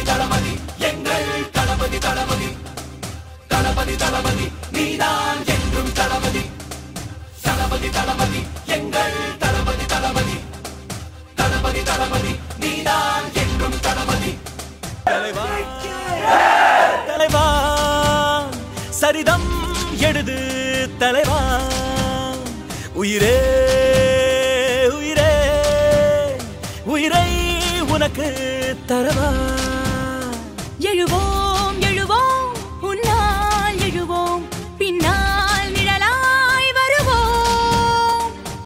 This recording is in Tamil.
தளபதி தளபதி எங்கள் தளபதி தளபதி தளபதி தளபதி நீதான் என்றும் தளபதி தளபதி தளபதி எங்கள் தளபதி தளபதி தளபதி தளபதி நீதான் என்றும் தளபதி தலைவா தலைவா சரிதம் எழுது தலைவா உயிரே உயிரே உயிரை உனக்கு தரவா எழுவோம்